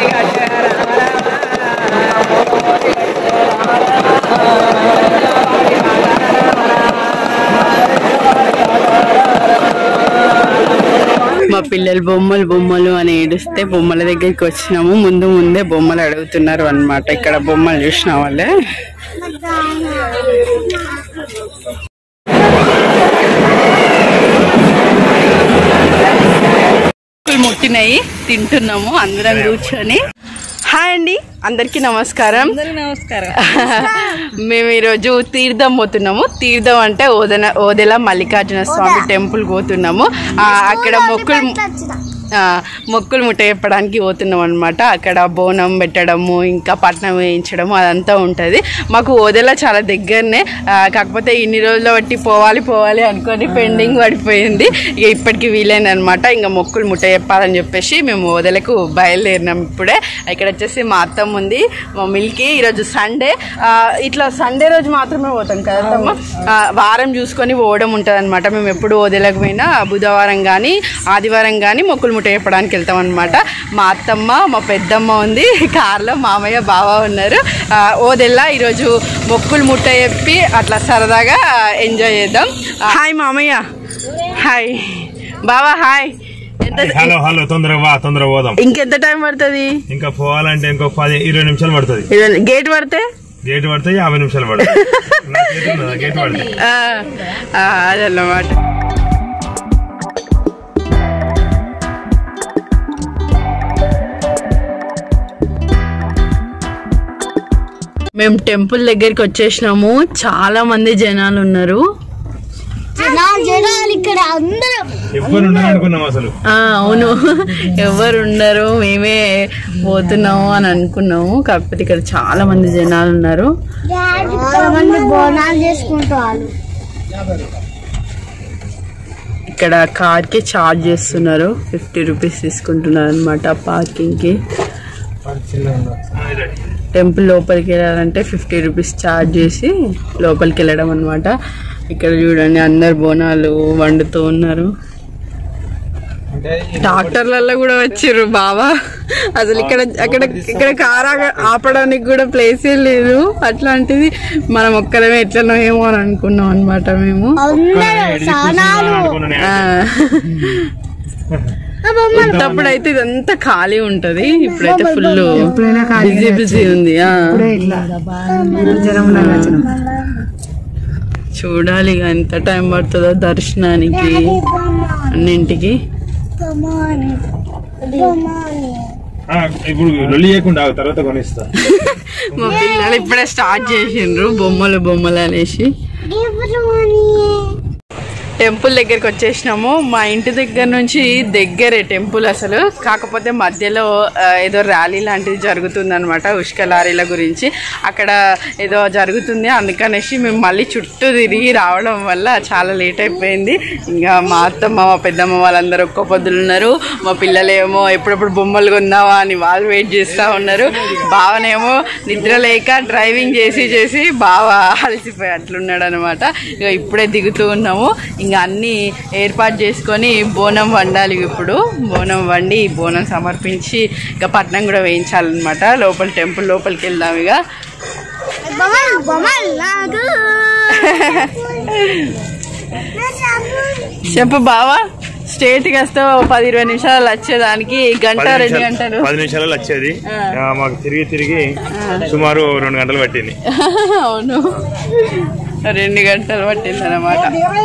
మా పిల్లలు బొమ్మలు బొమ్మలు అని ఏడుస్తే బొమ్మల దగ్గరికి వచ్చినాము ముందు ముందే బొమ్మలు అడుగుతున్నారు అన్నమాట ఇక్కడ బొమ్మలు చూసిన వాళ్ళే ఆకులు ముట్టినాయి తింటున్నాము అందరం కూర్చొని హాయ్ అండి అందరికీ నమస్కారం నమస్కారం మేము ఈరోజు తీర్థం పోతున్నాము తీర్థం అంటే ఓదన ఓదెల మల్లికార్జున స్వామి టెంపుల్ పోతున్నాము ఆ, అక్కడ మొక్కులు ఆ, మొక్కులు ముట్ట చెప్పడానికి పోతున్నాం అనమాట అక్కడ బోనం పెట్టడము ఇంకా పట్నం వేయించడము అదంతా ఉంటుంది మాకు ఓదెల చాలా దగ్గరనే ఆ, కాకపోతే ఇన్ని రోజుల బట్టి పోవాలి పోవాలి అనుకొని పెండింగ్ పడిపోయింది ఇక ఇప్పటికి వీలైంది అనమాట ఇంకా మొక్కులు ముట్ట చెప్పాలని చెప్పేసి మేము ఓదెలకు బయలుదేరినాం ఇప్పుడే ఇక్కడ వచ్చేసి మా అత్తమ్మ ఉంది మా మిల్కి ఈరోజు సండే ఇట్లా సండే రోజు మాత్రమే పోతాం కదా అత్తమ్మ ఆ, వారం చూసుకొని పోవడం ఉంటుంది అనమాట మేము ఎప్పుడు ఓదెలకు పోయినా బుధవారం కానీ ఆదివారం కానీ మొక్కులు ముట్ట చెప్పడానికి వెళ్తాం అనమాట మా అత్తమ్మ మా పెద్దమ్మ ఉంది కార్లో మామయ్య బావ ఉన్నారు ఆ, ఓదెల్లా ఈరోజు మొక్కులు ముట్ట చెప్పి అట్లా సరదాగా ఎంజాయ్ చేద్దాం హాయ్ మామయ్య హాయ్ బావా హాయ్ ఎంత హలో హలో తొందరగా వా తొందరగా పోదాం ఇంకెంత టైం పడుతుంది ఇంకా పోవాలంటే ఇంకో పది ఇరవై నిమిషాలు పడుతుంది గేట్ పడితే గేట్ పడితే యాభై నిమిషాలు పడుతుంది నా గేట్ ఉన్నదా? గేట్ పడితే ఆ, ఆ, అదన్నమాట మేము టెంపుల్ దగ్గరికి వచ్చేసినాము చాలా మంది జనాలు ఉన్నారు జనాలు జనాలు ఇక్కడ అందరూ ఎవ్వరు ఉండరు అనుకున్నాం అసలు ఆ, అవును ఎవరు ఉండరు మేమే పోతున్నాము అని అనుకున్నాము కాకపోతే ఇక్కడ చాలా మంది జనాలు ఉన్నారు చాలా మంది బోనాలు చేసుకుంటారు ఇక్కడ కార్ కి చార్జ్ చేస్తున్నారు ఫిఫ్టీ రూపీస్ తీసుకుంటున్నారు అనమాట పార్కింగ్ కి టెంపుల్ లోపలికి వెళ్ళాలంటే ఫిఫ్టీ రూపీస్ ఛార్జ్ చేసి లోపలికి వెళ్ళడం అనమాట ఇక్కడ చూడండి అందరు బోనాలు వండుతూ ఉన్నారు ట్రాక్టర్లలో కూడా వచ్చిర్రు బావా అసలు ఇక్కడ అక్కడ ఇక్కడ కార్ ఆగ- ఆపడానికి కూడా ప్లేసే లేదు అట్లాంటిది మనం ఒక్కరమే ఎట్లనో ఏమో అని అనుకున్నాం అనమాట మేము అందరూ స్నానాలు ఆ. అప్పుడు అయితే ఇదంతా ఖాళీ ఉంటది ఇప్పుడైతే ఫుల్ బిజీ బిజీ ఉంది ఆ. చూడాలి ఇక ఎంత టైం పడుతుందో దర్శనానికి అన్నింటికి ఆ, ఇప్పుడు లొల్లి చేయకుండా ఆగు, తర్వాత కొనిస్తా మా పిల్లలు ఇప్పుడే స్టార్ట్ చేసిండ్రు బొమ్మలు బొమ్మలు అనేసి టెంపుల్ దగ్గరికి వచ్చేసినాము మా ఇంటి దగ్గర నుంచి దగ్గరే టెంపుల్ అసలు కాకపోతే మధ్యలో ఆ, ఏదో ర్యాలీ లాంటిది జరుగుతుంది అనమాట ఉష్క లారీల గురించి అక్కడ ఏదో జరుగుతుంది అందుకనేసి మేము మళ్ళీ చుట్టూ తిరిగి రావడం వల్ల చాలా లేట్ అయిపోయింది ఇంకా మా అత్తమ్మ మా పెద్దమ్మ వాళ్ళందరూ ఒక్క పొద్దులు ఉన్నారు మా పిల్లలేమో ఎప్పుడెప్పుడు బొమ్మలు కొందామా అని వాళ్ళు వెయిట్ చేస్తూ ఉన్నారు బావనేమో నిద్ర లేక డ్రైవింగ్ చేసి చేసి బాగా అలసిపోయి అట్లున్నాడు అనమాట ఇక ఇప్పుడే దిగుతూ ఉన్నాము ఇంకా అన్నీ ఏర్పాటు చేసుకొని బోనం వండాలి ఇప్పుడు బోనం వండి బోనం సమర్పించి ఇక పట్నం కూడా వేయించాలన్నమాట లోపల టెంపుల్ లోపలికి వెళ్దాం ఇక బొమ్మలు బొమ్మలు నాకు చెప్పు బావా స్టేట్ కి వస్తే ఓ పది ఇరవై నిమిషాలు వచ్చేదానికి గంట పది రెండు నిమిషాలు- గంటలు పది నిమిషాలు వచ్చేది ఆ. ఆ, మాకు తిరిగి తిరిగి సుమారు రెండు గంటలు పట్టింది అవును రెండు గంటలు పట్టింది అనమాట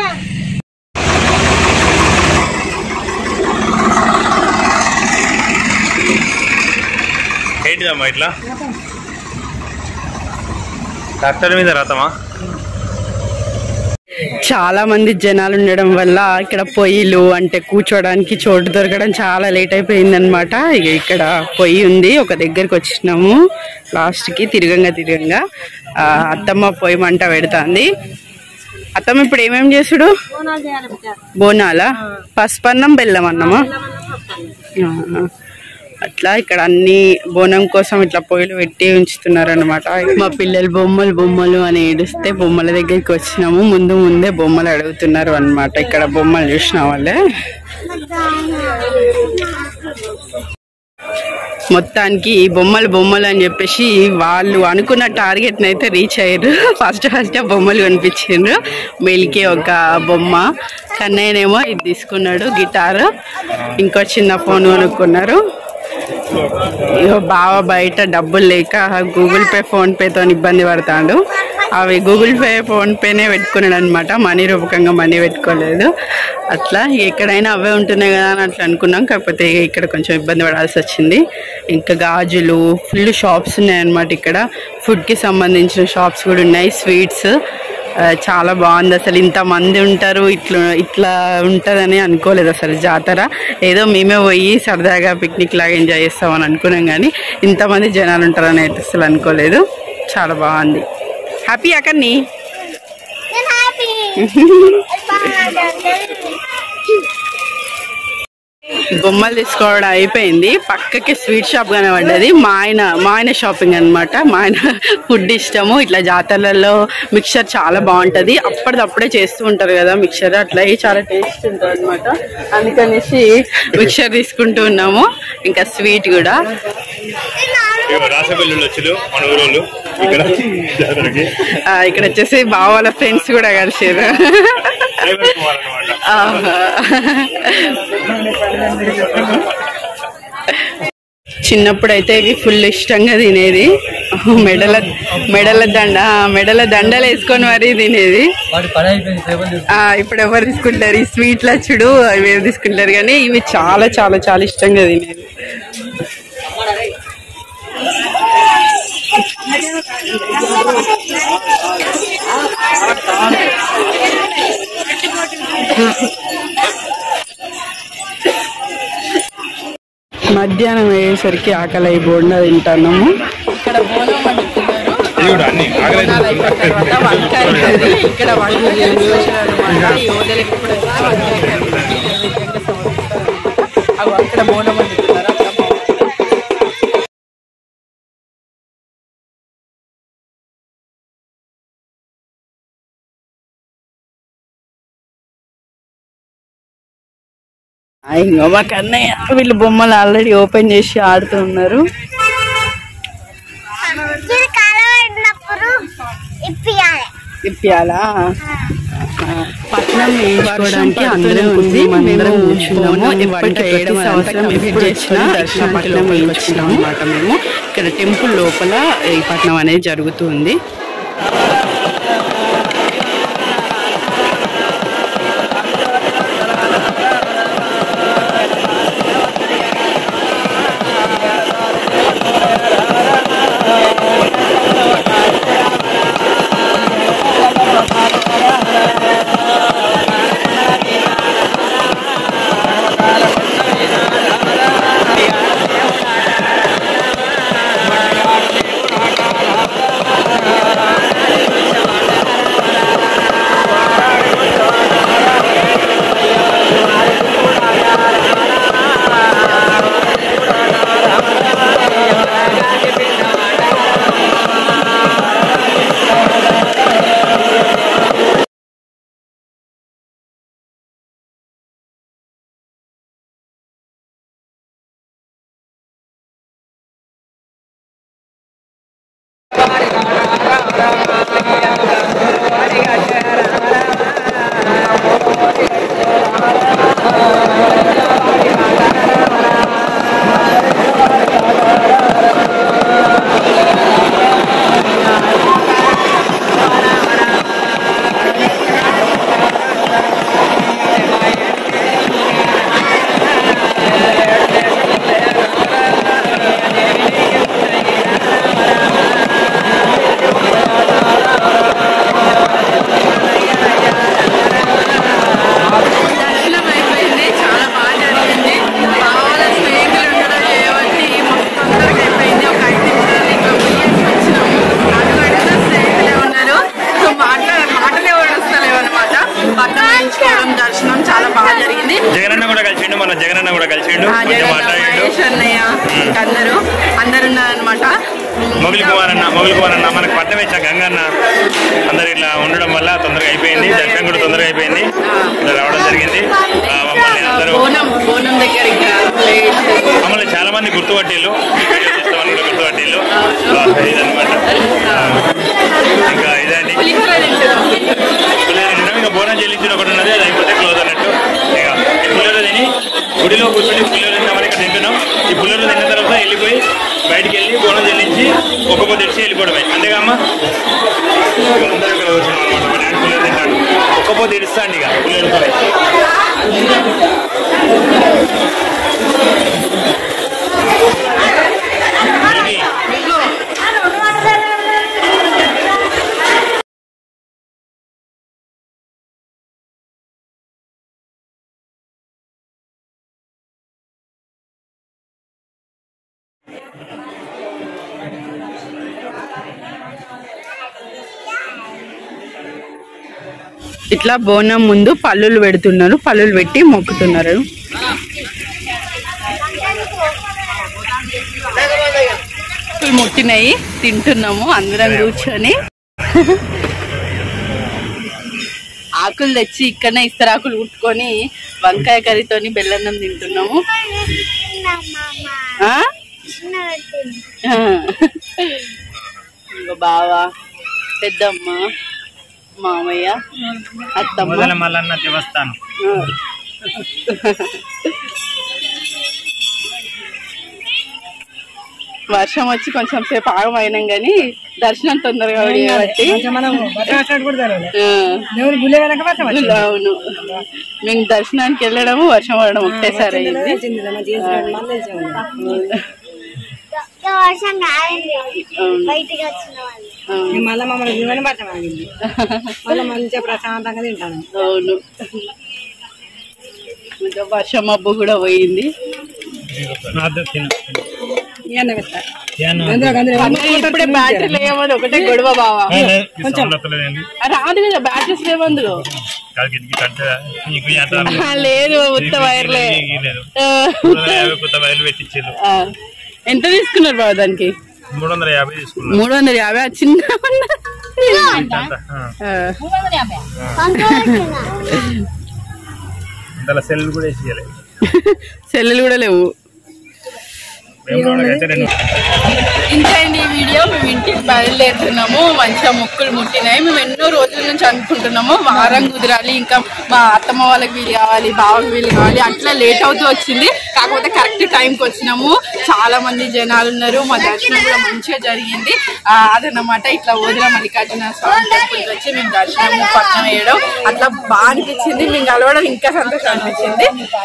ఏంటిదమ్మా ఇట్లా ట్రాక్టర్ మీద రథమా చాలా మంది జనాలు ఉండడం వల్ల ఇక్కడ పొయ్యిలు అంటే కూర్చోడానికి చోటు దొరకడం చాలా లేట్ అయిపోయింది అనమాట ఇక ఇక్కడ పొయ్యి ఉంది ఒక దగ్గరికి వచ్చినాము లాస్ట్ కి తిరగంగా తిరగంగా ఆ, అత్తమ్మ పొయ్యి మంట పెడుతుంది అత్తమ్మ ఇప్పుడు ఏమేం చేసుడు బోనాలా పసుపన్నం బెల్లం అన్నమా ఆహా. అట్లా ఇక్కడ అన్ని బోనం కోసం ఇట్లా పొయ్యిలు పెట్టి ఉంచుతున్నారు అనమాట మా పిల్లలు బొమ్మలు బొమ్మలు అని ఏడుస్తే బొమ్మల దగ్గరికి వచ్చినాము ముందు ముందే బొమ్మలు అడుగుతున్నారు అన్నమాట ఇక్కడ బొమ్మలు చూసిన వాళ్ళే మొత్తానికి బొమ్మలు బొమ్మలు అని చెప్పేసి వాళ్ళు అనుకున్న టార్గెట్ని అయితే రీచ్ అయ్యారు ఫస్ట్ ఫస్ట్ బొమ్మలు కనిపించిండ్రు మిల్కి ఒక బొమ్మ కన్నయ్యనేమో ఇది తీసుకున్నాడు గిటార్ ఇంకో చిన్న ఫోన్ కొనుక్కున్నారు ఇగో బావ బయట డబ్బులు లేక గూగుల్ పే ఫోన్ పేతో ఇబ్బంది పడతాడు అవి గూగుల్ పే ఫోన్ పేనే పెట్టుకున్నాడు అనమాట మనీ రూపకంగా మనీ పెట్టుకోలేదు అట్లా ఎక్కడైనా అవే ఉంటున్నాయి కదా అని అట్లా అనుకున్నాం కాకపోతే ఇక్కడ కొంచెం ఇబ్బంది పడాల్సి వచ్చింది ఇంకా గాజులు ఫుల్ షాప్స్ ఉన్నాయి అనమాట ఇక్కడ ఫుడ్కి సంబంధించిన షాప్స్ కూడా ఉన్నాయి స్వీట్స్ ఆ, చాలా బాగుంది అసలు ఇంతమంది ఉంటారు ఇట్లా ఇట్లా ఉంటుందని అనుకోలేదు అసలు జాతర ఏదో మేమే పోయి సరదాగా పిక్నిక్ లాగా ఎంజాయ్ చేస్తామని అనుకున్నాం కానీ ఇంతమంది జనాలు ఉంటారని అయితే అసలు అనుకోలేదు చాలా బాగుంది హ్యాపీ అక్కడిని నేను హ్యాపీ బొమ్మలు తీసుకోవడం అయిపోయింది పక్కకి స్వీట్ షాప్ కనబడ్డది మా ఆయన మా ఆయన షాపింగ్ అనమాట మా ఆయన ఫుడ్ ఇష్టము ఇట్లా జాతరలలో మిక్చర్ చాలా బాగుంటది అప్పటిదప్పుడే చేస్తూ ఉంటారు కదా మిక్చర్ అట్లా ఇది చాలా టేస్ట్ ఉంటుంది అనమాట అందుకనేసి మిక్చర్ తీసుకుంటూ ఉన్నాము ఇంకా స్వీట్ కూడా రాసపల్లి వచ్చులు మన ఊరోళ్ళు ఇక్కడ జాతరకి ఆ, ఇక్కడ వచ్చేసి బావ వాళ్ళ ఫ్రెండ్స్ కూడా కలిసారు డ్రైవర్ కుమార్ అన్నమాట ఆహా. చిన్నప్పుడు అయితే ఇవి ఫుల్ ఇష్టంగా తినేది మెడల మెడల దండ ఆ, మెడల దండలు వేసుకొని మరీ తినేది వాడి పని అయిపోయింది టేబుల్ ఆ, ఇప్పుడు ఎవరు తీసుకుంటారు ఈ స్వీట్ల చూడు అవి ఏమి తీసుకుంటారు కానీ ఇవి చాలా చాలా చాలా ఇష్టంగా తినేది మధ్యాహ్నం అయ్యేసరికి ఆకలి అయి బోండా తింటున్నాము ఇక్కడ బోనం వండుతున్నారు చూడు అన్ని తర్వాత వంకాయ కర్రీ. ఇక్కడ వంకాయ స్పెషల్ అన్నమాట. ఈ ఓదెలకి కూడా వంకాయ కర్రీ నైవేద్యంగా సమర్పిస్తారు. అగో అక్కడ బోనం వండుతున్నారు అక్కడ బాగుంది. ఆ, ఇంకో మా కన్నయ్య వీళ్ళు బొమ్మలు ఆల్రెడీ ఓపెన్ చేసి ఆడుతున్నారు ఇది కాలబడినప్పుడు ఇప్పియాలి ఇప్పియాలా పట్నం వేయించుకోవడానికి అందరం ఉంది మనందరం కూర్చున్నాము ఎప్పటికీ ప్రతి సంవత్సరం ఎప్పుడు వచ్చినా దర్శన పట్నం వేయించుకున్నాం అనమాట మేము ఇక్కడ టెంపుల్ లోపల ఈ పట్నం అనేది జరుగుతుంది దర్శనం అయిపోయింది చాలా బాగా జరిగింది బాగా స్నేహితులు ఉండడం చేయబట్టి మొత్తం తొందరగా అయిపోయింది ఒక ఐదు నిమిషాలు ఇంకా పోయేసి వచ్చినాము అటు అడుగుతా స్నేహితులే ఉన్నారు సో మాట్లాడ మాటలే కూడా వస్తలేవు అనమాట పక్కన వేయించుకోవడం దర్శనం చాలా బాగా జరిగింది జగనన్న కూడా కలిసిండు మన జగనన్న కూడా కలిసిండు ఆ కొంచెం జగన్ మాట్లాడిండు మహేష్ అన్నయ్య ఇంకా అందరూ అందరు ఉన్నారనమాట మొగిలి కుమార్ అన్న మొగిలి కుమార్ అన్న మనకు పట్టం వేసాం గంగన్న అందరు ఇట్లా ఉండడం వల్ల తొందరగా అయిపోయింది దర్శనం కూడా తొందరగా అయిపోయింది ఇలా రావడం జరిగింది ఆ, మమ్మల్ని అందరూ బోనం బోనం దగ్గర ఇంకా ప్లేట్స్ మమ్మల్ని చాలా మంది గుర్తుపట్టిళ్ళు చేస్తామని కూడా గుర్తుపట్టిళ్ళు ఆ, ఇదన్నమాట ఆ, ఇంకా ఇదండి పులిహోర తింటున్నాం పులిహోర తిన్నాం ఇంకా బోనం చెల్లించిన ఒకటి ఉన్నది అది అయిపోతే క్లోజ్ అన్నట్టు ఇక ఈ పులిహోర తిని గుడిలో కూర్చొని పులిహోర తిందామని ఇక్కడ తింటున్నాం ఈ పులిహోర తిన్న తర్వాత వెళ్ళిపోయి బయటికి వెళ్ళి బోనం చెల్లించి ఒక పొద్దు తెచ్చి వెళ్ళిపోవడమే అంతేగా అమ్మ ఇక అందరూ ఇక్కడ కూర్చున్నాం అనమాట మా డాడీ పులిహోర తింటాడు ఒక్క పొద్దు ఇడుస్తాండి ఇక పులిహోరతో ఇట్లా బోనం ముందు పల్లులు పెడుతున్నారు పల్లులు పెట్టి మొక్కుతున్నారు ఇవి ముట్టినాయి తింటున్నాము అందరం కూర్చొని ఆకులు తెచ్చి ఇక్కడనే ఇస్తరాకులు కుట్టుకొని వంకాయ కర్రీతోని బెల్లన్నం తింటున్నాము ఆ? ఆ. ఇంకో బావ పెద్దమ్మ మామయ్య అత్తమ్మ మల్లన్న దేవస్థానం ఆ. వర్షం వచ్చి కొంచెం సేపు ఆగమైనాం కానీ దర్శనం తొందరగా అయ్యింది కాబట్టి మనం బట్టలు కూడా తెలవలే ఆ. దేవుని గుళ్ళ వెనక వర్షం వచ్చింది. అవును మేము దర్శనానికి వెళ్ళడము వర్షం పడడం ఒకటేసారి అయింది వచ్చింది మంచి మళ్ళీ తెలిసే ఉంది. వర్షం కాదండి అవును. బయటికి వచ్చిన వాళ్ళు అవును. ఇక మళ్ళీ మమ్మల్ని జీవన పట్టం ఆగింది మళ్ళీ మంచిగా ప్రశాంతంగా తింటాను అవును ఇంకా వర్షం మబ్బు కూడా పోయింది ఇవన్నీ పెట్టా అందులో అందులో అంటే ఇప్పుడే బ్యాటరీ లేవని ఒకటే గొడవ బావా ఆ, రాదు కదా బ్యాటరీస్ లేవు అందులో ఆ, లేదు ఉత్త వైర్లే ఆ. కొత్త వైర్లు పెట్టించారు ఆ. ఎంత తీసుకున్నారు బావ దానికి మూడు వందల యాభై తీసుకున్నారు మూడు వందల యాభై ఆ చిన్న ఉన్న. ఆ. అందులో సెల్ కూడా వేసి ఇయ్యలేదు. సెల్లులు కూడా లేవు వేములవాడకైతే రెండు ఇంతే అండి ఈ వీడియో మేము ఇంటికి బయలుదేరుతున్నాము మంచిగా మొక్కులు ముట్టినాయి మేము ఎన్నో రోజుల నుంచి అనుకుంటున్నాము వారం కుదరాలి ఇంకా మా అత్తమ్మ వాళ్ళకి వీలు కావాలి బావకి వీలు కావాలి అట్లా లేట్ అవుతూ వచ్చింది కాకపోతే కరెక్ట్ టైంకి వచ్చినాము చాలా మంది జనాలు ఉన్నారు మా దర్శనం కూడా మంచిగా జరిగింది ఆ, అదన్నమాట ఇట్లా వదిల మల్లికార్జున స్వామి టెంపుల్కి వచ్చి మేము దర్శనం పట్టణం వేయడం అట్లా బాగా అనిపించింది మేము కలవడం ఇంకా సంతోషం అనిపించింది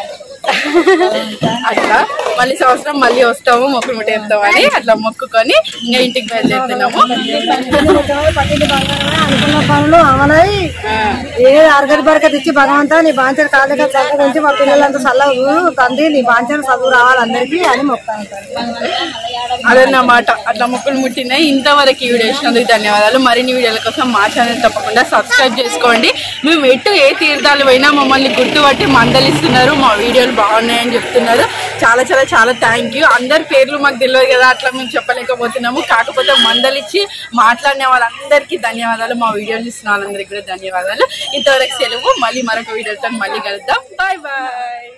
అట్లా మళ్ళీ సంవత్సరం మళ్ళీ వస్తాము మొక్కులు ముట్ట చెప్తామని అట్లా మొక్కుకొని ఇంకా ఇంటికి బయలుదేరుతున్నాము పట్టింది బంగారమే అనుకున్న పనులు అమలై ఏ అరగడి బరకతి ఇచ్చి భగవంతా నీ బాంచలు కాళ్ళ చల్లగా ఉంచి మా పిల్లలంతా చల్లవు తండ్రి నీ బాంచలు చదువు రావాలి అందరికీ అని మొక్కాను అదన్నమాట అట్లా మొక్కులు ముట్టినాయి ఇంతవరకు ఈ వీడియో ఇచ్చినందుకు ధన్యవాదాలు మరిన్ని వీడియోల కోసం మా ఛానల్ తప్పకుండా సబ్స్క్రైబ్ చేసుకోండి మేము ఎటు ఏ తీర్థాలు పోయినా మమ్మల్ని గుర్తుపట్టి మందలిస్తున్నారు మా వీడియోలు బాగున్నాయని చెప్తున్నారు చాలా చాలా చాలా థ్యాంక్ యూ అందరి పేర్లు మాకు తెలియదు కదా అట్లా మేము చెప్పలేకపోతున్నాము కాకపోతే మందలిచ్చి మాట్లాడిన వాళ్ళందరికీ ధన్యవాదాలు మా వీడియోలు ఇస్తున్న వాళ్ళందరికీ కూడా ధన్యవాదాలు ఇంతవరకు సెలవు మళ్ళీ మరొక వీడియోతో మళ్ళీ కలుద్దాం బాయ్ బాయ్